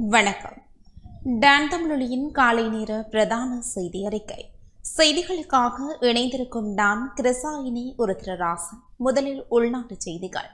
வணக்கம் டான் தமிழொலியின் காலை நேர பிரதான செய்தி அறிக்கை செய்திகளுக்காக இணைந்திருக்கும் நான் கிருசாயினி உருத்திரராசன் முதலில் உள்நாட்டு செய்திகள்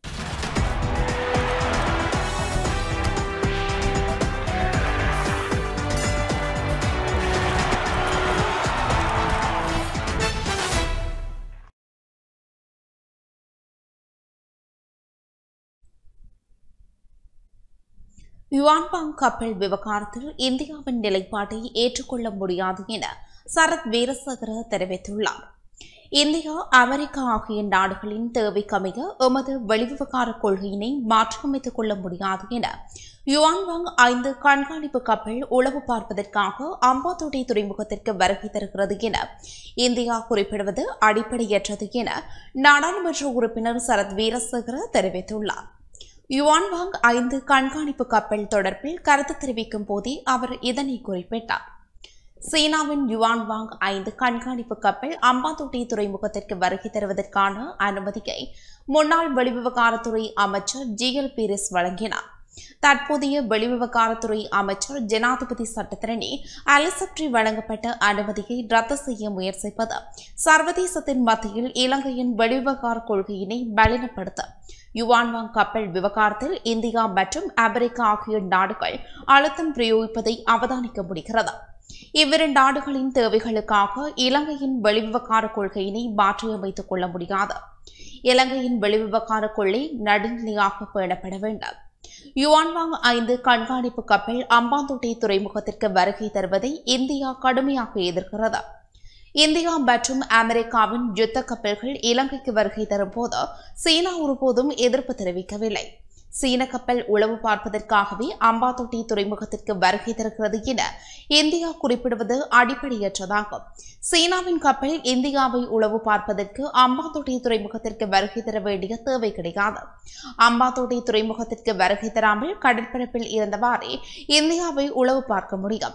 யுவான்பாங் கப்பல் விவகாரத்தில் இந்தியாவின் நிலைப்பாட்டை ஏற்றுக்கொள்ள முடியாது என சரத் வீரசேகர தெரிவித்துள்ளார் இந்தியா அமெரிக்கா ஆகிய நாடுகளின் தேவைக்கமைய எமது வெளிவிவகார கொள்கையினை மாற்றியமைத்துக் கொள்ள முடியாது என யுவான்வாங் ஐந்து கண்காணிப்பு கப்பல் உளவு பார்ப்பதற்காக அம்பாத்தோட்டை துறைமுகத்திற்கு வருகை தருகிறது என இந்தியா குறிப்பிடுவது அடிப்படையற்றது என நாடாளுமன்ற உறுப்பினர் சரத் வீரசேகர தெரிவித்துள்ளார் யுவான்வாங் ஐந்து கண்காணிப்பு கப்பல் தொடர்பில் கருத்து தெரிவிக்கும் போதே அவர் இதனை குறிப்பிட்டார் சீனாவின் யுவான்வாங் ஐந்து கண்காணிப்பு கப்பல் அம்பாத்தோட்டை துறைமுகத்திற்கு வருகை தருவதற்கான அனுமதியை முன்னாள் வெளிவிவகாரத்துறை அமைச்சர் ஜி எல் பீரிஸ் வழங்கினார் தற்போதைய வெளிவிவகாரத்துறை அமைச்சர் ஜனாதிபதி சட்டத்திரணி அலிசப்ரி வழங்கப்பட்ட அனுமதியை ரத்து செய்ய முயற்சிப்பது சர்வதேசத்தின் மத்தியில் இலங்கையின் வெளிவிவகார கொள்கையினை பலினப்படுத்த யுவான்வாங் கப்பல் விவகாரத்தில் இந்தியா மற்றும் அமெரிக்கா ஆகிய நாடுகள் அழுத்தம் பிரயோகிப்பதை அவதானிக்க முடிகிறது இவ்விரு நாடுகளின் தேவைகளுக்காக இலங்கையின் வெளிவிவகார கொள்கையினை மாற்றியமைத்துக் கொள்ள முடியாது இலங்கையின் வெளிவிவகார கொள்கை நடுநிலையாக பேணப்பட வேண்டும் யுவான்வாங் ஐந்து கண்காணிப்பு கப்பல் அம்பாந்தோட்டை துறைமுகத்திற்கு வருகை தருவதை இந்தியா கடுமையாக எதிர்க்கிறது இந்தியா மற்றும் அமெரிக்காவின் யுத்த கப்பல்கள் இலங்கைக்கு வருகை தரும்போது சீனா ஒருபோதும் எதிர்ப்பு தெரிவிக்கவில்லை சீன கப்பல் உளவு பார்ப்பதற்காகவே அம்பாத்தோட்டை துறைமுகத்திற்கு வருகை தருகிறது என இந்தியா குறிப்பிடுவது அடிப்படையற்றதாகும் சீனாவின் கப்பல் இந்தியாவை உளவு பார்ப்பதற்கு அம்பாத்தோட்டை துறைமுகத்திற்கு வருகை தர வேண்டிய தேவை கிடையாது அம்பாத்தோட்டை துறைமுகத்திற்கு வருகை தராமல் கடற்பரப்பில் இருந்தவாறே இந்தியாவை உளவு பார்க்க முடியும்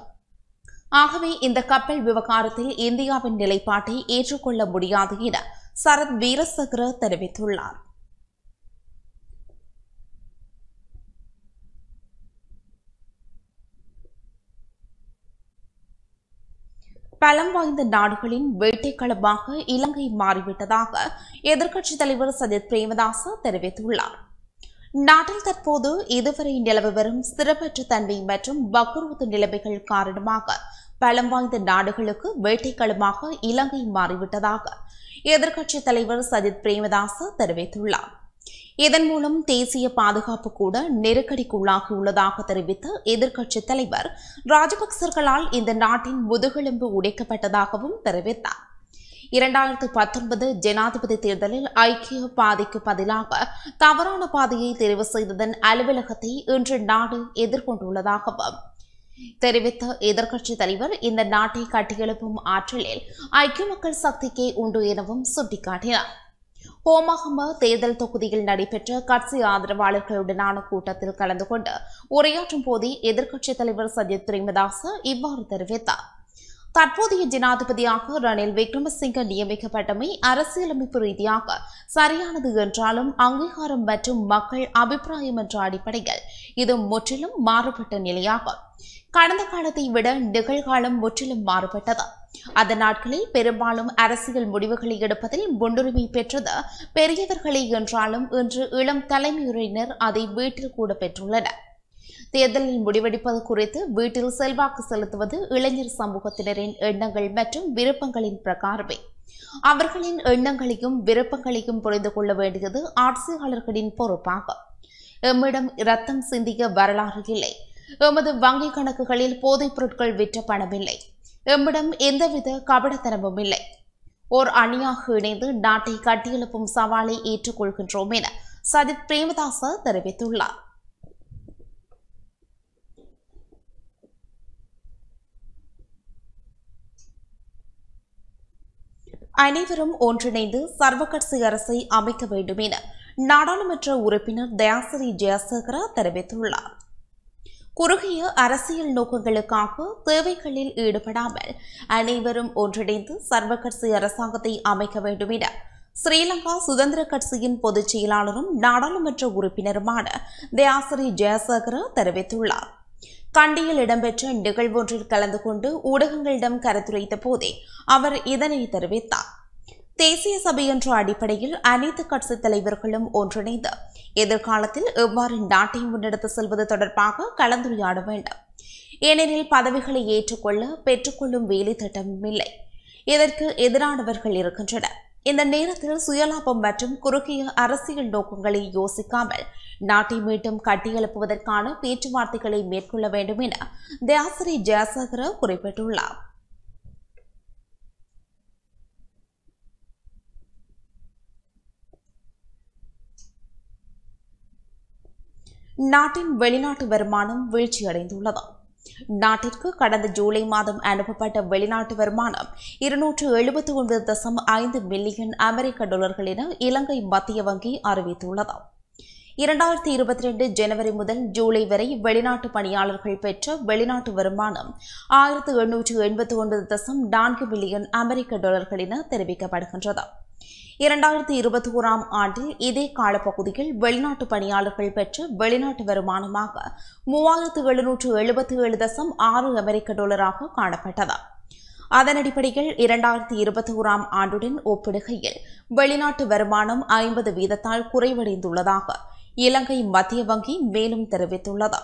ஆகவே இந்த கப்பல் விவகாரத்தில் இந்தியாவின் நிலைப்பாட்டை ஏற்றுக்கொள்ள முடியாது என சரத் வீரசேகர தெரிவித்துள்ளார் பலம் வாய்ந்த நாடுகளின் வேட்டைக்களமாக இலங்கை மாறிவிட்டதாக எதிர்க்கட்சித் தலைவர் சஜித் பிரேமதாச தெரிவித்துள்ளார் நாட்டில் தற்போது இதுவரை நிலவி வரும் ஸ்திரப்பற்ற தன்மை மற்றும் வக்குறுத்து நிலைமைகள் காரணமாக பலம் வாய்ந்த நாடுகளுக்கு வேட்டைக்களமாக இலங்கை மாறிவிட்டதாக எதிர்க்கட்சித் தலைவர் சஜித் பிரேமதாச தெரிவித்துள்ளார் இதன் மூலம் தேசிய பாதுகாப்பு கூட நெருக்கடிக்குள்ளாகியுள்ளதாக தெரிவித்த எதிர்க்கட்சித் தலைவர் ராஜபக்சர்களால் இந்த நாட்டின் முதுகெலும்பு உடைக்கப்பட்டதாகவும் தெரிவித்தார் இரண்டாயிரத்து பத்தொன்பது ஜனாதிபதி தேர்தலில் ஐக்கிய பாதைக்கு பதிலாக தவறான பாதையை தெரிவு செய்ததன் அலுவலகத்தை இன்று நாடு எதிர்கொண்டுள்ளதாகவும் தெரிவித்த எதிர்க்கட்சித் தலைவர் இந்த நாட்டை கட்டியெழுப்பும் ஆற்றலில் ஐக்கிய மக்கள் சக்திக்கே உண்டு எனவும் சுட்டிக்காட்டினார் ஹோமாகம தேர்தல் தொகுதியில் நடைபெற்ற கட்சி ஆதரவாளர்களுடனான கூட்டத்தில் கலந்து கொண்டு உரையாற்றும் போதே எதிர்க்கட்சித் தலைவர் சஜித் பிரேமதாச இவ்வாறு தெரிவித்தார் தற்போதைய ஜனாதிபதியாக ரணில் விக்ரமசிங்க நியமிக்கப்பட்டமை அரசியலமைப்பு ரீதியாக சரியானது என்றாலும் அங்கீகாரம் மற்றும் மக்கள் அபிப்பிராயம் என்ற அடிப்படையில் இது முற்றிலும் மாறுபட்ட நிலையாகும் கடந்த காலத்தை விட நிகழ்காலம் முற்றிலும் மாறுபட்டது அந்த நாட்களில் பெரும்பாலும் அரசியல் முடிவுகளை எடுப்பதில் முன்னுரிமை பெற்றது பெரியவர்களே என்றாலும் இன்று இளம் தலைமுறையினர் அதை வீட்டில் கூட பெற்றுள்ளனர் தேர்தலில் முடிவெடுப்பது குறித்து வீட்டில் செல்வாக்கு செலுத்துவது இளைஞர் சமூகத்தினரின் எண்ணங்கள் மற்றும் விருப்பங்களின் பிரகாரமே அவர்களின் எண்ணங்களையும் விருப்பங்களையும் புரிந்து கொள்ள வேண்டியது ஆட்சியாளர்களின் பொறுப்பாகும் எம்மிடம் இரத்தம் சிந்திய வரலாறு இல்லை எமது வங்கிக் கணக்குகளில் போதைப் பொருட்கள் விற்ற பணமில்லை எம்மிடம் எந்தவித கபடத்தனமும் இல்லை ஓர் அணியாக இணைந்து நாட்டை கட்டியெழுப்பும் சவாலை ஏற்றுக்கொள்கின்றோம் என சஜித் பிரேமதாச தெரிவித்துள்ளார் அனைவரும் ஒன்றிணைந்து சர்வகட்சி அரசை அமைக்க வேண்டும் என நாடாளுமன்ற உறுப்பினர் தயாசிரி ஜெயசேகர தெரிவித்துள்ளார் குறுகிய அரசியல் நோக்கங்களுக்காக தேவைகளில் ஈடுபடாமல் அனைவரும் ஒன்றிணைந்து சர்வகட்சி அரசாங்கத்தை அமைக்க வேண்டும் என ஸ்ரீலங்கா சுதந்திர கட்சியின் பொதுச் செயலாளரும் நாடாளுமன்ற உறுப்பினருமான தயாசிரி ஜெயசேகர தெரிவித்துள்ளார் கண்டியில் இடம்பெற்ற நிகழ்வொன்றில் கலந்து கொண்டு ஊடகங்களிடம் கருத்துரைத்த போதே அவர் இதனை தெரிவித்தார் தேசிய சபை என்ற அடிப்படையில் அனைத்து கட்சித் தலைவர்களும் ஒன்றிணைந்து எதிர்காலத்தில் எவ்வாறு நாட்டை முன்னெடுத்து செல்வது தொடர்பாக கலந்துரையாட வேண்டும் ஏனெனில் பதவிகளை ஏற்றுக்கொள்ள பெற்றுக்கொள்ளும் வேலை திட்டமும் இல்லை இதற்கு எதிரானவர்கள் இருக்கின்றனர் இந்த நேரத்தில் சுயலாபம் மற்றும் குறுகிய அரசியல் நோக்கங்களை யோசிக்காமல் நாட்டை மீண்டும் கட்டியெழுப்புவதற்கான பேச்சுவார்த்தைகளை மேற்கொள்ள வேண்டும் என தியாசரி ஜெயசேகர குறிப்பிட்டுள்ளார் நாட்டின் வெளிநாட்டு வருமானம் வீழ்ச்சியடைந்துள்ளது நாட்டிற்கு கடந்த ஜூலை மாதம் அனுப்பப்பட்ட வெளிநாட்டு வருமானம் இருநூற்று எழுபத்தி ஒன்பது தசம் ஐந்து மில்லியன் அமெரிக்க டாலர்கள் என இலங்கை மத்திய வங்கி அறிவித்துள்ளது இரண்டாயிரத்தி இருபத்தி ரெண்டு ஜனவரி முதல் ஜூலை வரை வெளிநாட்டு பணியாளர்கள் பெற்ற வெளிநாட்டு வருமானம் ஆயிரத்து எண்ணூற்று எண்பத்தி ஒன்பது தசம் நான்கு மில்லியன் அமெரிக்க டாலர்கள் என தெரிவிக்கப்படுகின்றது இரண்டாயிரத்தி இருபத்தி ஓராம் ஆண்டில் இதே காலப்பகுதியில் வெளிநாட்டு பணியாளர்கள் பெற்ற வெளிநாட்டு வருமானமாக மூவாயிரத்து எழுநூற்று எழுபத்தி ஏழு தசம் ஆறு அமெரிக்க டாலராக காணப்பட்டது அதன் அடிப்படையில் இரண்டாயிரத்தி இருபத்தி ஓராம் ஆண்டுடன் ஒப்பிடுகையில் வெளிநாட்டு வருமானம் ஐம்பது வீதத்தால் குறைவடைந்துள்ளதாக இலங்கை மத்திய வங்கி மேலும் தெரிவித்துள்ளது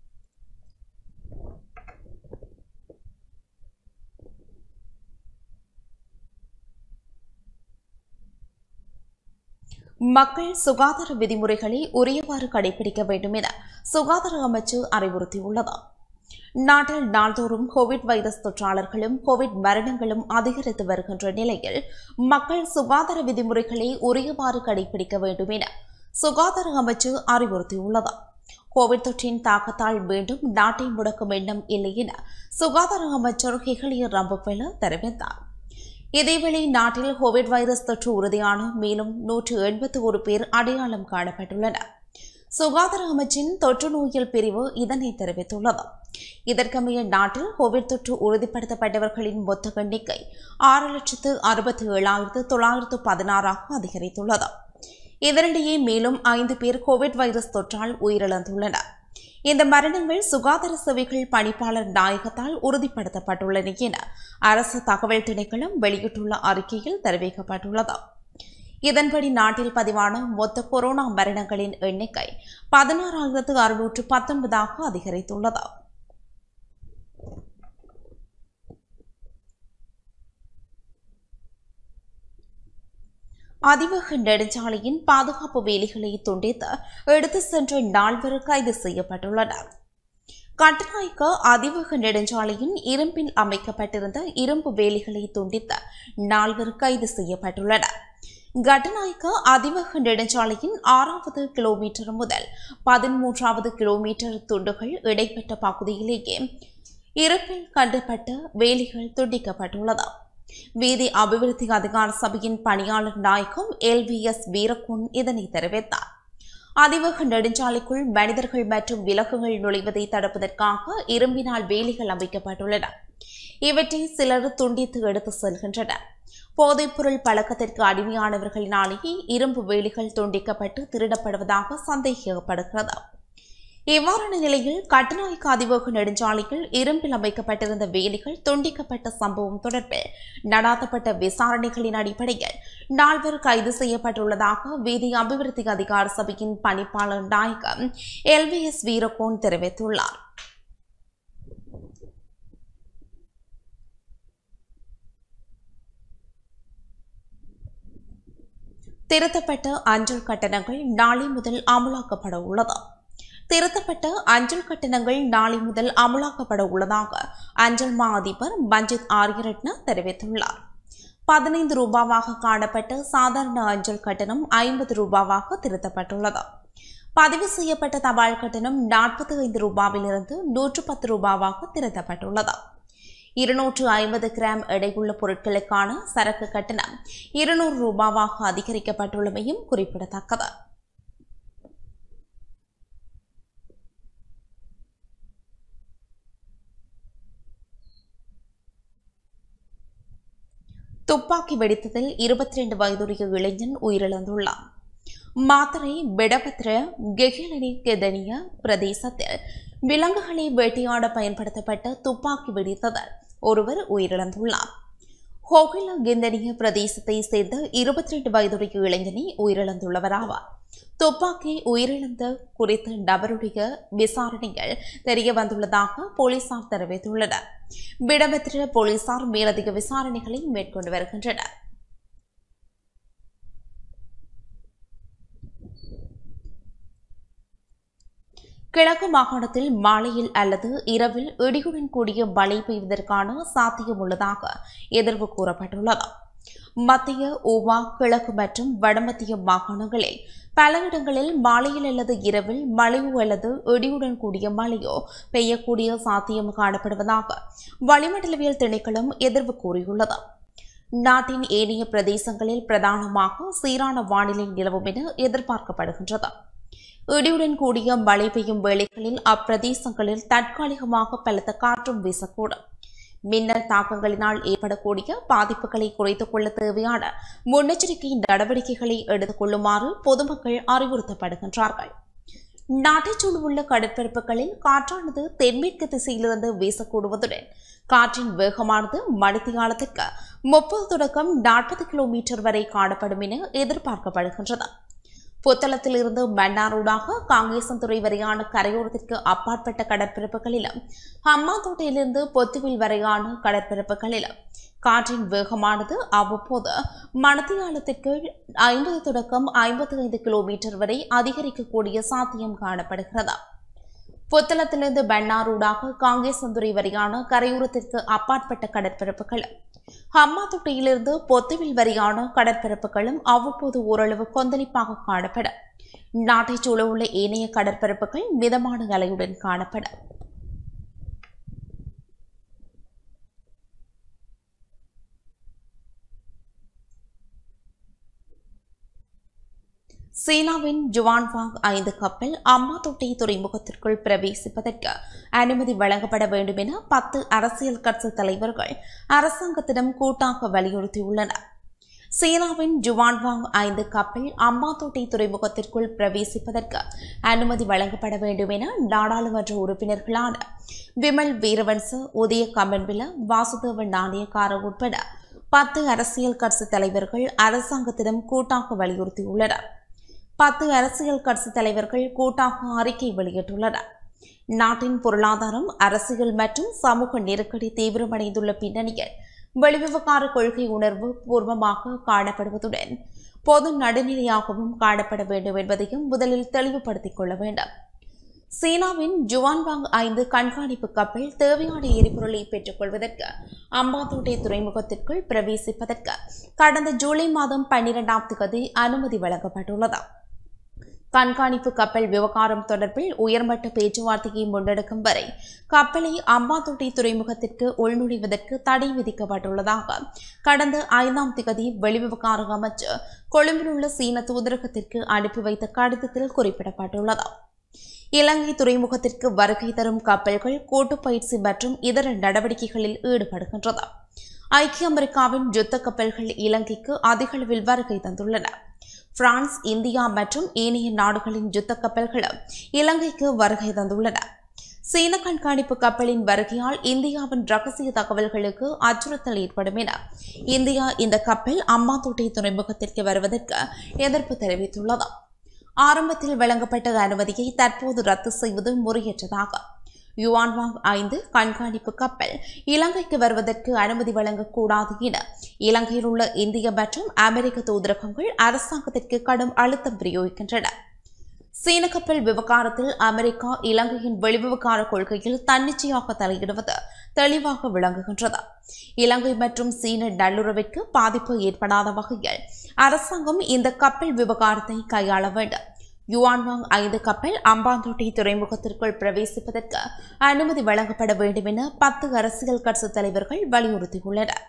மக்கள் சுகாதார விதிமுறைகளை உரியவாறு கடைபிடிக்க வேண்டும் என சுகாதார அமைச்சு அறிவுறுத்தியுள்ளது நாட்டில் நாள்தோறும் கோவிட் வைரஸ் தொற்றாளர்களும் கோவிட் மரணங்களும் அதிகரித்து வருகின்ற நிலையில் மக்கள் சுகாதார விதிமுறைகளை உரியவாறு கடைபிடிக்க வேண்டும் என சுகாதார அமைச்சு அறிவுறுத்தியுள்ளது கோவிட் தொற்றின் தாக்கத்தால் மீண்டும் நாட்டை முடக்கும் எண்ணம் இல்லை என சுகாதார அமைச்சர் ஹெகலிய ரம்புவெல தெரிவித்தார் இதேவேளை நாட்டில் கோவிட் வைரஸ் தொற்று உறுதியான மேலும் நூற்று எண்பத்தி ஒரு பேர் அடையாளம் காணப்பட்டுள்ளனர் சுகாதார அமைச்சின் தொற்று நோயியல் பிரிவு இதனை தெரிவித்துள்ளது இதற்கமைய நாட்டில் கோவிட் தொற்று உறுதிப்படுத்தப்பட்டவர்களின் மொத்த எண்ணிக்கை ஆறு லட்சத்து அறுபத்தி ஏழாயிரத்து தொள்ளாயிரத்து பதினாறாக அதிகரித்துள்ளது இதனிடையே மேலும் ஐந்து பேர் கோவிட் வைரஸ் தொற்றால் உயிரிழந்துள்ளனர் இந்த மரணங்கள் சுகாதார சேவைகள் பணிப்பாளர் நாயகத்தால் உறுதிப்படுத்தப்பட்டுள்ளன என அரசு தகவல் திணைக்களம் வெளியிட்டுள்ள அறிக்கையில் தெரிவிக்கப்பட்டுள்ளது இதன்படி நாட்டில் பதிவான மொத்த கொரோனா மரணங்களின் எண்ணிக்கை பதினாறாயிரத்து அறுநூற்று பத்தொன்பதாக அதிகரித்துள்ளது அதிவேக நெடுஞ்சாலையின் பாதுகாப்பு வேலிகளை துண்டித்து எடுத்து சென்ற நால்வர் கைது செய்யப்பட்டுள்ளனர் கட்டநாயக்க அதிவேக நெடுஞ்சாலையின் இரும்பில் அமைக்கப்பட்டிருந்த இரும்பு வேலிகளை துண்டித்த நால்வர் கைது செய்யப்பட்டுள்ளனர் கட்டநாயக்க அதிவேக நெடுஞ்சாலையின் ஆறாவது கிலோமீட்டர் முதல் பதிமூன்றாவது கிலோமீட்டர் துண்டுகள் இடைப்பட்ட பகுதியிலேயே இருப்பில் கண்டப்பட்ட வேலிகள் துண்டிக்கப்பட்டுள்ளது வீதி அபிவிருத்தி அதிகார சபையின் பணியாளர் நாயகம் எல்விஎஸ் வீரக்குன் இதனை தெரிவித்தார் அதிவேக நெடுஞ்சாலைக்குள் மனிதர்கள் மற்றும் விலங்குகள் நுழைவதை தடுப்பதற்காக இரும்பினால் வேலிகள் அமைக்கப்பட்டுள்ளன இவற்றை சிலர் துண்டித்து எடுத்து செல்கின்றனர் போதைப்பொருள் பழக்கத்திற்கு அடிமையானவர்களினாலேயே இரும்பு வேலிகள் துண்டிக்கப்பட்டு திருடப்படுவதாக சந்தேகிக்கப்படுகிறது இவ்வாறான நிலையில் கட்டுநாயக்க அதிவேக நெடுஞ்சாலையில் இரும்பில் அமைக்கப்பட்டிருந்த வேலிகள் துண்டிக்கப்பட்ட சம்பவம் தொடர்பில் நடாத்தப்பட்ட விசாரணைகளின் அடிப்படையில் நால்வர் கைது செய்யப்பட்டுள்ளதாக வீதி அபிவிருத்தி அதிகார சபையின் பணிப்பாளர் நாயகம் எல்விஎஸ் வீரகோன் தெரிவித்துள்ளார் திருத்தப்பட்ட அஞ்சல் கட்டணங்கள் நாளை முதல் அமலாக்கப்பட உள்ளது திருத்தப்பட்ட அஞ்சல் கட்டணங்கள் நாளை முதல் அமலாக்கப்பட உள்ளதாக அஞ்சல் மா அதிபர் மஞ்சித் ஆரியரட்ன தெரிவித்துள்ளார் பதினைந்து ரூபாவாக காணப்பட்ட சாதாரண அஞ்சல் கட்டணம் ஐம்பது ரூபாவாக திருத்தப்பட்டுள்ளது பதிவு செய்யப்பட்ட தபால் கட்டணம் நாற்பத்தி ஐந்து ரூபாவிலிருந்து நூற்று பத்து ரூபாவாக திருத்தப்பட்டுள்ளது இருநூற்று ஐம்பது கிராம் எடையுள்ள பொருட்களுக்கான சரக்கு கட்டணம் இருநூறு ரூபாவாக அதிகரிக்கப்பட்டுள்ளமையும் குறிப்பிடத்தக்கது துப்பாக்கி வெடித்ததில் இருபத்தி ரெண்டு வயதுடைய இளைஞன் உயிரிழந்துள்ளார் மாத்தரை பெடபத்ர கெகிலனி கெதனிய பிரதேசத்தில் விலங்குகளை வேட்டையாட பயன்படுத்தப்பட்ட துப்பாக்கி வெடித்ததால் ஒருவர் உயிரிழந்துள்ளார் ஹோகில கெந்தனிய பிரதேசத்தை சேர்ந்த இருபத்தி ரெண்டு வயதுடைய இளைஞனை உயிரிழந்துள்ளவராவார் துப்பாக்கி உயிரிழந்த குறித்த நபருடைய விசாரணைகள் தெரிய வந்துள்ளதாக போலீசார் தெரிவித்துள்ளனர் விடபெற்ற போலீசார் மேலதிக விசாரணைகளை மேற்கொண்டு வருகின்றனர் கிழக்கு மாகாணத்தில் மாலையில் அல்லது இரவில் இடியுடன் கூடிய மழை பெய்வதற்கான சாத்தியம் உள்ளதாக எதிர்வு கூறப்பட்டுள்ளது மத்திய ஓவா கிழக்கு மற்றும் வடமத்திய மாகாணங்களில் பல இடங்களில் மாலையில் அல்லது இரவில் மழையோ அல்லது இடியுடன் கூடிய மழையோ பெய்யக்கூடிய சாத்தியம் காணப்படுவதாக வளிமண்டலவியல் திணைக்களம் எதிர்வு கூறியுள்ளது நாட்டின் ஏனைய பிரதேசங்களில் பிரதானமாக சீரான வானிலை நிலவும் என எதிர்பார்க்கப்படுகின்றது இடியுடன் கூடிய மழை பெய்யும் வேளைகளில் அப்பிரதேசங்களில் தற்காலிகமாக பலத்த காற்றும் வீசக்கூடும் மின்னல் தாக்கங்களினால் ஏற்படக்கூடிய பாதிப்புகளை குறைத்துக் கொள்ள தேவையான முன்னெச்சரிக்கை நடவடிக்கைகளை எடுத்துக் கொள்ளுமாறு பொதுமக்கள் அறிவுறுத்தப்படுகின்றார்கள் நாட்டைச் சூழவுள்ள கடற்பரப்புகளில் காற்றானது தென்மேற்கு திசையிலிருந்து வீசக்கூடுவதுடன் காற்றின் வேகமானது மணித்தியாலத்திற்கு முப்பது தொடக்கம் நாற்பது கிலோமீட்டர் வரை காணப்படும் என எதிர்பார்க்கப்படுகின்றது புத்தளத்தில் இருந்து மன்னாரூடாக காங்கேசன்துறை வரையான கரையோரத்திற்கு அப்பாற்பட்ட கடற்பரப்புகளிலும் ஹம்மாந்தோட்டையிலிருந்து பொத்துவில் வரையான கடற்பரப்புகளிலும் காற்றின் வேகமானது அவ்வப்போது மணத்தியாலத்திற்கு ஐம்பது தொடக்கம் ஐம்பத்தி ஐந்து கிலோமீட்டர் வரை அதிகரிக்கக்கூடிய சாத்தியம் காணப்படுகிறது புத்தளத்திலிருந்து பன்னாரூடாக காங்கேசந்துறை வரையான கரையோரத்திற்கு அப்பாற்பட்ட கடற்பரப்புகளும் ஹம்மாத்தொட்டியிலிருந்து பொத்துவில் வரையான கடற்பரப்புகளும் அவ்வப்போது ஓரளவு கொந்தளிப்பாக காணப்படும் நாட்டைச் சூழவுள்ள ஏனைய கடற்பரப்புகள் மிதமான அலையுடன் காணப்படும் சீனாவின் ஜுவான்வாங் ஐந்து கப்பல் அம்மாத்தொட்டை துறைமுகத்திற்குள் பிரவேசிப்பதற்கு அனுமதி வழங்கப்பட வேண்டும் என பத்து அரசியல் கட்சி தலைவர்கள் அரசாங்கத்திடம் கூட்டாக வலியுறுத்தியுள்ளனர் சீனாவின் ஜுவான்வாங் ஐந்து கப்பல் அம்மாத்தோட்டை துறைமுகத்திற்குள் பிரவேசிப்பதற்கு அனுமதி வழங்கப்பட வேண்டும் என நாடாளுமன்ற உறுப்பினர்களான விமல் வீரவன்ச உதய கமன்வில வாசுதேவ நாணயக்கார உட்பட பத்து அரசியல் கட்சி தலைவர்கள் அரசாங்கத்திடம் கூட்டாக வலியுறுத்தியுள்ளனர் பத்து அரசியல் கட்சி தலைவர்கள் கூட்டாக அறிக்கை வெளியிட்டுள்ளனர் நாட்டின் பொருளாதாரம் அரசியல் மற்றும் சமூக நெருக்கடி தீவிரமடைந்துள்ள பின்னணியில் வெளிவிவகார கொள்கை உணர்வு பூர்வமாக காணப்படுவதுடன் பொது நடுநிலையாகவும் காணப்பட வேண்டும் என்பதையும் முதலில் தெளிவுபடுத்திக் கொள்ள வேண்டும் சீனாவின் ஜுவான்வாங் ஐந்து கண்காணிப்பு கப்பல் தேவையான எரிபொருளை பெற்றுக் கொள்வதற்கு அம்பாத்தோட்டை துறைமுகத்திற்குள் பிரவேசிப்பதற்கு கடந்த ஜூலை மாதம் பன்னிரெண்டாம் தேதி அனுமதி வழங்கப்பட்டுள்ளது கண்காணிப்பு கப்பல் விவகாரம் தொடர்பில் உயர்மட்ட பேச்சுவார்த்தையை முன்னெடுக்கும் வரை கப்பலை அம்பாத்தோட்டை துறைமுகத்திற்கு உள்நுழைவதற்கு தடை விதிக்கப்பட்டுள்ளதாக கடந்த ஐந்தாம் திகதி வெளிவிவகார அமைச்சர் கொழும்பில் உள்ள சீன தூதரகத்திற்கு அனுப்பி வைத்த கடிதத்தில் குறிப்பிடப்பட்டுள்ளது இலங்கை துறைமுகத்திற்கு வருகை தரும் கப்பல்கள் கூட்டு பயிற்சி மற்றும் இதர நடவடிக்கைகளில் ஈடுபடுகின்றது ஐக்கிய அமெரிக்காவின் யுத்த கப்பல்கள் இலங்கைக்கு அதிக அளவில் வருகை தந்துள்ளன பிரான்ஸ் இந்தியா மற்றும் ஏனைய நாடுகளின் யுத்த கப்பல்களும் இலங்கைக்கு வருகை தந்துள்ளன சீன கண்காணிப்பு கப்பலின் வருகையால் இந்தியாவின் ரகசிய தகவல்களுக்கு அச்சுறுத்தல் ஏற்படும் என இந்தியா இந்த கப்பல் அம்மாத்தோட்டை துறைமுகத்திற்கு வருவதற்கு எதிர்ப்பு தெரிவித்துள்ளது ஆரம்பத்தில் வழங்கப்பட்ட அனுமதியை தற்போது ரத்து செய்வது முறையற்றதாக யுவான்வாங் ஐந்து கண்காணிப்பு கப்பல் இலங்கைக்கு வருவதற்கு அனுமதி வழங்கக்கூடாது என இலங்கையில் உள்ள இந்திய மற்றும் அமெரிக்க தூதரகங்கள் அரசாங்கத்திற்கு கடும் அழுத்தம் பிரயோகிக்கின்றன சீன கப்பல் விவகாரத்தில் அமெரிக்கா இலங்கையின் வெளிவிவகார கொள்கையில் தன்னிச்சையாக தலையிடுவது தெளிவாக விளங்குகின்றது இலங்கை மற்றும் சீன நல்லுறவிற்கு பாதிப்பு ஏற்படாத வகையில் அரசாங்கம் இந்த கப்பல் விவகாரத்தை கையாள வேண்டும் யுவான்வாங் ஐந்து கப்பல் அம்பாந்தோட்டை துறைமுகத்திற்குள் பிரவேசிப்பதற்கு அனுமதி வழங்கப்பட வேண்டும் என பத்து அரசியல் கட்சி தலைவர்கள் வலியுறுத்தியுள்ளனர்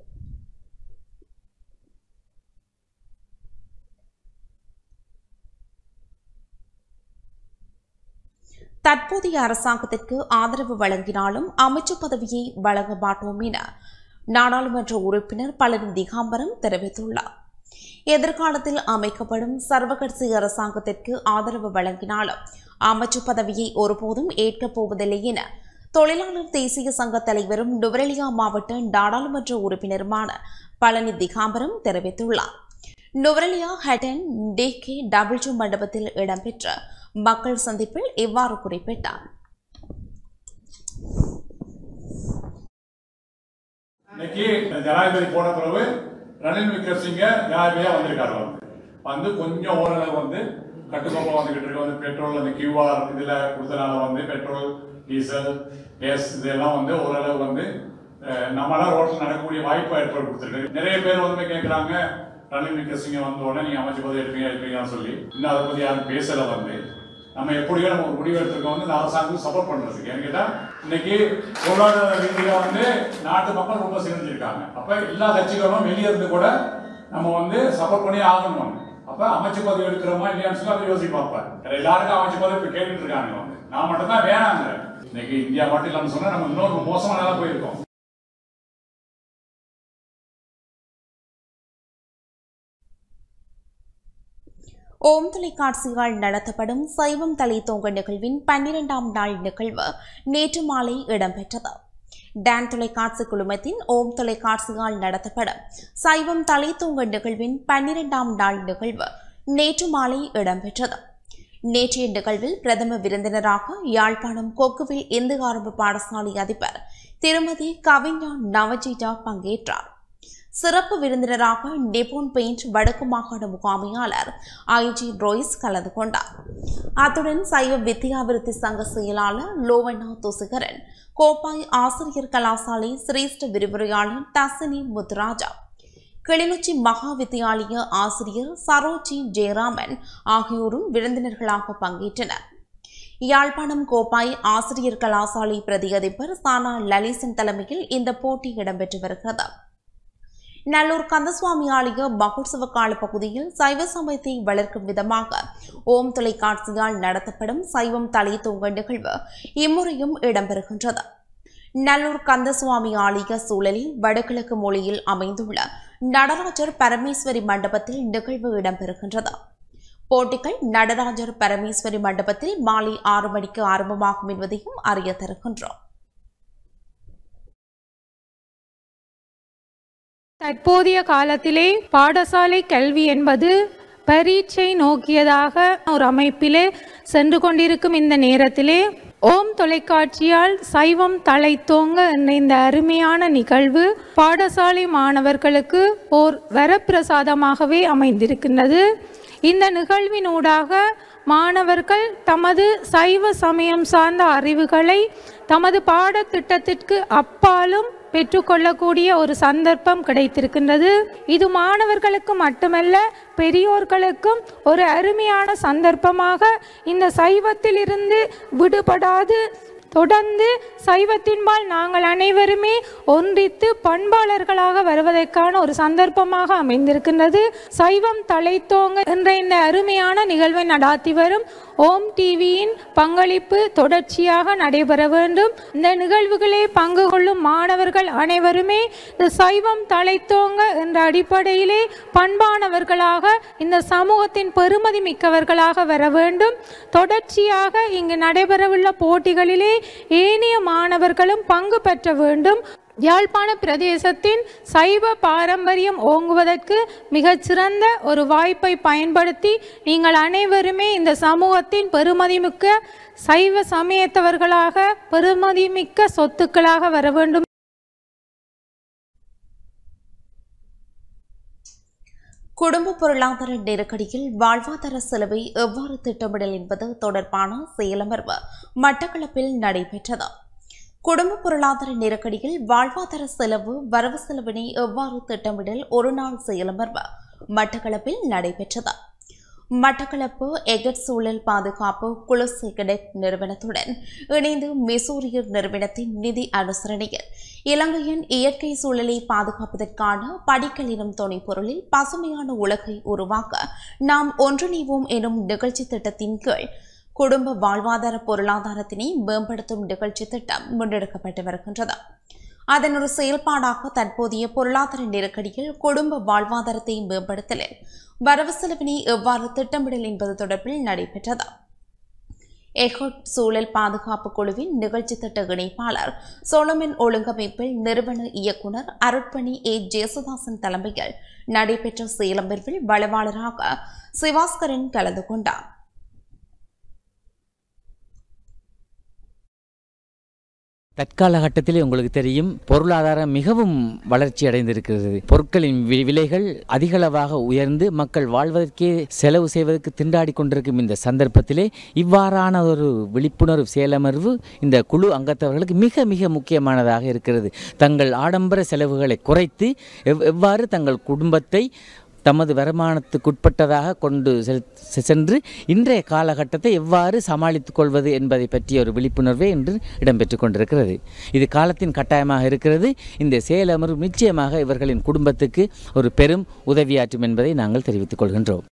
தற்போதைய அரசாங்கத்திற்கு ஆதரவு வழங்கினாலும் அமைச்சு பதவியை வழங்க மாட்டோம் என நாடாளுமன்ற உறுப்பினர் பழனி திகாம்பரம் தெரிவித்துள்ளார் எதிர்காலத்தில் அமைக்கப்படும் சர்வகட்சி அரசாங்கத்திற்கு ஆதரவு வழங்கினாலும் அமைச்சு பதவியை ஒருபோதும் ஏற்கப் போவதில்லை என தொழிலாளர் தேசிய சங்க தலைவரும் நுவரெலியா மாவட்ட நாடாளுமன்ற உறுப்பினருமான பழனி திகாம்பரம் தெரிவித்துள்ளார் Nuwara Eliya Hatton D K W மண்டபத்தில் இடம்பெற்ற மக்கள் சந்திப்பில் இவ்வாறு குறிப்பிட்டார் இன்னைக்கு ஜனாதிபதி போன பிறகு ரணில் விக்ரமசிங்க ஜனாதிபதியா வந்திருக்காரு வந்து வந்து கொஞ்சம் ஓரளவு வந்து கட்டுக்கோப்பா வந்துகிட்டு இருக்கு வந்து பெட்ரோல் அந்த கியூஆர் இதுல கொடுத்தனால வந்து பெட்ரோல் டீசல் கேஸ் இதெல்லாம் வந்து ஓரளவு வந்து அஹ், நம்மளால ரோட்ல நடக்கக்கூடிய வாய்ப்பை ஏற்படுத்தி கொடுத்துருக்கு நிறைய பேர் வந்து கேட்குறாங்க ரணில் விக்ரமசிங்க வந்த உடனே நீங்க அமைச்சு பதவி எடுப்பீங்க எடுப்பீங்கன்னு சொல்லி இன்னும் அதை பத்தி யாரும் பேசல வந்து நம்ம எப்படியோ நம்ம ஒரு முடிவு எடுத்திருக்கோம் வந்து இந்த அரசாங்கம் சப்போர்ட் பண்றதுக்கு ஏன்னு கேட்டா இன்னைக்கு பொருளாதார ரீதியா வந்து நாட்டு மக்கள் ரொம்ப சிறந்திருக்காங்க அப்ப எல்லா கட்சிகளும் வெளியே இருந்து கூட நம்ம வந்து சப்போர்ட் பண்ணி ஆகணும் அப்ப அமைச்சு பதவி எடுக்கிறோமா இல்லையான்னு சொல்லி அதை யோசிச்சு பார்ப்பேன் வேற எல்லாருக்கும் அமைச்சு பதவி இப்ப கேட்டுட்டு இருக்காங்க வந்து நான் மட்டும் தான் வேணாங்க இன்னைக்கு இந்தியா மட்டும் இல்லாம சொன்னா நம்ம இன்னொரு மோசமான நிலை போயிருக்கோம் ஓம் தொலைக்காட்சியால் நடத்தப்படும் சைவம் தலை தோங்க நிகழ்வின் பன்னிரெண்டாம் நாள் நிகழ்வு நேற்று மாலை இடம்பெற்றது டான் தொலைக்காட்சி குழுமத்தின் ஓம் தொலைக்காட்சியால் நடத்தப்படும் சைவம் தலை தூங்க நிகழ்வின் பன்னிரெண்டாம் நாள் நிகழ்வு நேற்று மாலை இடம்பெற்றது நேற்றைய நிகழ்வில் பிரதம விருந்தினராக யாழ்ப்பாணம் கொக்குவில் இந்து ஆரம்ப பாடசாலை அதிபர் திருமதி கவிஞா நவஜிதா பங்கேற்றார் சிறப்பு விருந்தினராக நிபுன் பெயிண்ட் வடக்கு மாகாண முகாமையாளர் ஐஜி ரோய்ஸ் கலந்து கொண்டார் அத்துடன் சைவ வித்யாவிருத்தி சங்க செயலாளர் லோவண்ணா துசிகரன் கோப்பாய் ஆசிரியர் கலாசாலை சிரேஷ்ட விரிவுரையாளர் தசினி முத்துராஜா கிளிநொச்சி மகா வித்தியாலய ஆசிரியர் சரோஜி ஜெயராமன் ஆகியோரும் விருந்தினர்களாக பங்கேற்றனர் யாழ்ப்பாணம் கோப்பாய் ஆசிரியர் கலாசாலை பிரதி அதிபர் சானா லலிசன் தலைமையில் இந்த போட்டி இடம்பெற்று வருகிறது நல்லூர் கந்தசுவாமி ஆலய மகோத்சவ கால பகுதியில் சைவ சமயத்தை வளர்க்கும் விதமாக ஓம் தொலைக்காட்சியால் நடத்தப்படும் சைவம் தலை தூங்க நிகழ்வு இம்முறையும் இடம்பெறுகின்றது நல்லூர் கந்தசுவாமி ஆலய சூழலில் வடகிழக்கு மொழியில் அமைந்துள்ள நடராஜர் பரமேஸ்வரி மண்டபத்தில் நிகழ்வு இடம்பெறுகின்றது போட்டிகள் நடராஜர் பரமேஸ்வரி மண்டபத்தில் மாலை ஆறு மணிக்கு ஆரம்பமாகும் என்பதையும் அறிய தருகின்றோம் தற்போதைய காலத்திலே பாடசாலை கல்வி என்பது பரீட்சை நோக்கியதாக ஒரு அமைப்பிலே சென்று கொண்டிருக்கும் இந்த நேரத்திலே ஓம் தொலைக்காட்சியால் சைவம் தலைத்தோங்க என்ற இந்த அருமையான நிகழ்வு பாடசாலை மாணவர்களுக்கு ஓர் வரப்பிரசாதமாகவே அமைந்திருக்கின்றது இந்த நிகழ்வினூடாக மாணவர்கள் தமது சைவ சமயம் சார்ந்த அறிவுகளை தமது பாடத்திட்டத்திற்கு அப்பாலும் பெற்றுக்கொள்ளக்கூடிய ஒரு சந்தர்ப்பம் கிடைத்திருக்கின்றது இது மாணவர்களுக்கு மட்டுமல்ல பெரியோர்களுக்கும் ஒரு அருமையான சந்தர்ப்பமாக இந்த சைவத்திலிருந்து விடுபடாது தொடர்ந்து சைவத்தின்பால் நாங்கள் அனைவருமே ஒன்றித்து பண்பாளர்களாக வருவதற்கான ஒரு சந்தர்ப்பமாக அமைந்திருக்கின்றது சைவம் தலைத்தோங்க என்ற இந்த அருமையான நிகழ்வை நடாத்தி வரும் ஓம் டிவியின் பங்களிப்பு தொடர்ச்சியாக நடைபெற வேண்டும் இந்த நிகழ்வுகளே பங்கு கொள்ளும் மாணவர்கள் அனைவருமே இந்த சைவம் தலைத்தோங்க என்ற அடிப்படையிலே பண்பானவர்களாக இந்த சமூகத்தின் பெருமதி மிக்கவர்களாக வர வேண்டும் தொடர்ச்சியாக இங்கு நடைபெறவுள்ள போட்டிகளிலே ஏனைய மாணவர்களும் பங்கு பெற்ற வேண்டும் யாழ்ப்பாண பிரதேசத்தின் சைவ பாரம்பரியம் ஓங்குவதற்கு மிகச்சிறந்த ஒரு வாய்ப்பை பயன்படுத்தி நீங்கள் அனைவருமே இந்த சமூகத்தின் பெருமதிமிக்க சைவ சமயத்தவர்களாக பெருமதிமிக்க சொத்துக்களாக வர வேண்டும் குடும்ப பொருளாதார நெருக்கடியில் வாழ்வாதார செலவை எவ்வாறு திட்டமிடல் என்பது தொடர்பான செயலமர்வு மட்டக்களப்பில் நடைபெற்றது குடும்ப பொருளாதார நெருக்கடியில் வாழ்வாதார செலவு வரவு செலவினை எவ்வாறு திட்டமிடல் ஒரு நாள் செயலமர்வு மட்டக்களப்பில் நடைபெற்றது மட்டக்களப்பு எகட் சூழல் பாதுகாப்பு குலுசை கெடெக் நிறுவனத்துடன் இணைந்து மிசூரியர் நிறுவனத்தின் நிதி அனுசரணையில் இலங்கையின் இயற்கை சூழலை பாதுகாப்பதற்கான படிக்கல் எனும் துணைப்பொருளில் பசுமையான உலகை உருவாக்க நாம் ஒன்றிணைவோம் எனும் நிகழ்ச்சி திட்டத்தின் கீழ் குடும்ப வாழ்வாதார பொருளாதாரத்தினை மேம்படுத்தும் நிகழ்ச்சி திட்டம் முன்னெடுக்கப்பட்டு வருகின்றது அதன் ஒரு செயல்பாடாக தற்போதைய பொருளாதார நெருக்கடியில் குடும்ப வாழ்வாதாரத்தை மேம்படுத்தலில் வரவு செலவினை எவ்வாறு திட்டமிடல் என்பது தொடர்பில் நடைபெற்றது எஹோட் சூழல் பாதுகாப்பு குழுவின் நிகழ்ச்சி திட்ட இணைப்பாளர் சோலமன் ஒழுங்கமைப்பில் நிறுவன இயக்குனர் அருட்பணி ஏ ஜேசுதாசன் தலைமையில் நடைபெற்ற சேலம்பெருவில் வளவாளராக சிவாஸ்கரன் கலந்து கொண்டார் தற்கால கட்டத்திலே உங்களுக்கு தெரியும் பொருளாதாரம் மிகவும் வளர்ச்சி அடைந்திருக்கிறது பொருட்களின் வி- விலைகள் அதிகளவாக உயர்ந்து மக்கள் வாழ்வதற்கே செலவு செய்வதற்கு திண்டாடி கொண்டிருக்கும் இந்த சந்தர்ப்பத்திலே இவ்வாறான ஒரு விழிப்புணர்வு செயலமர்வு இந்த குழு அங்கத்தவர்களுக்கு மிக மிக முக்கியமானதாக இருக்கிறது தங்கள் ஆடம்பர செலவுகளை குறைத்து எவ் எவ்வாறு தங்கள் குடும்பத்தை தமது வருமானத்துக்குட்பட்டதாக கொண்டு செல்- செ- சென்று இன்றைய காலகட்டத்தை எவ்வாறு சமாளித்துக் கொள்வது என்பதை பற்றிய ஒரு விழிப்புணர்வே இன்று இடம்பெற்றுக் கொண்டிருக்கிறது இது காலத்தின் கட்டாயமாக இருக்கிறது இந்த செயலமர்வு நிச்சயமாக இவர்களின் குடும்பத்துக்கு ஒரு பெரும் உதவியாற்றும் என்பதை நாங்கள் தெரிவித்துக் கொள்கின்றோம்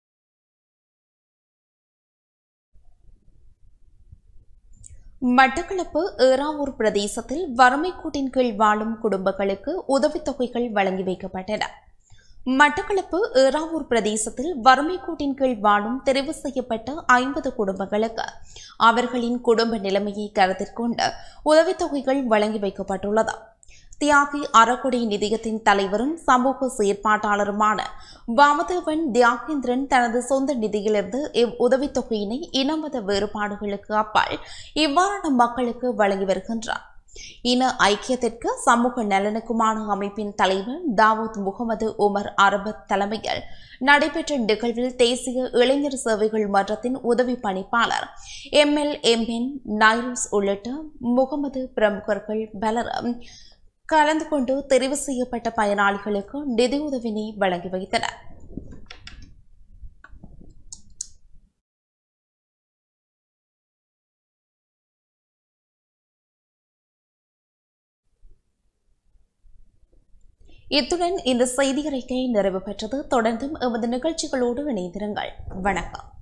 மட்டக்களப்பு ஏறாவூர் பிரதேசத்தில் வறுமை கூட்டின் கீழ் வாழும் குடும்பங்களுக்கு உதவித்தொகைகள் வழங்கி வைக்கப்பட்டன மட்டக்களப்பு ஏறாவூர் பிரதேசத்தில் வறுமை கூட்டின் கீழ் வாழும் தெரிவு செய்யப்பட்ட ஐம்பது குடும்பங்களுக்கு அவர்களின் குடும்ப நிலைமையை கருத்தில் கொண்டு உதவித்தொகைகள் வழங்கி வைக்கப்பட்டுள்ளது தியாகி அறக்குடி நிதியத்தின் தலைவரும் சமூக செயற்பாட்டாளருமான வாமதேவன் தியாகேந்திரன் தனது சொந்த நிதியிலிருந்து இவ் உதவித்தொகையினை இனமத வேறுபாடுகளுக்கு அப்பால் இவ்வாறான மக்களுக்கு வழங்கி வருகின்றார் இன ஐக்கியத்திற்கு சமூக நலனுக்குமான அமைப்பின் தலைவர் தாவூத் முகமது உமர் அரபத் தலைமையில் நடைபெற்ற நிகழ்வில் தேசிய இளைஞர் சேவைகள் மன்றத்தின் உதவி பணிப்பாளர் எம்எல் எம்என் நைரூஸ் உள்ளிட்ட முகமது பிரமுகர்கள் பலரும் கலந்து கொண்டு தெரிவு செய்யப்பட்ட பயனாளிகளுக்கு நிதியுதவினை வழங்கி வைத்தனர் இத்துடன் இந்த செய்தி அறிக்கை நிறைவு பெற்றது தொடர்ந்தும் எமது நிகழ்ச்சிகளோடு இணைந்திருங்கள் வணக்கம்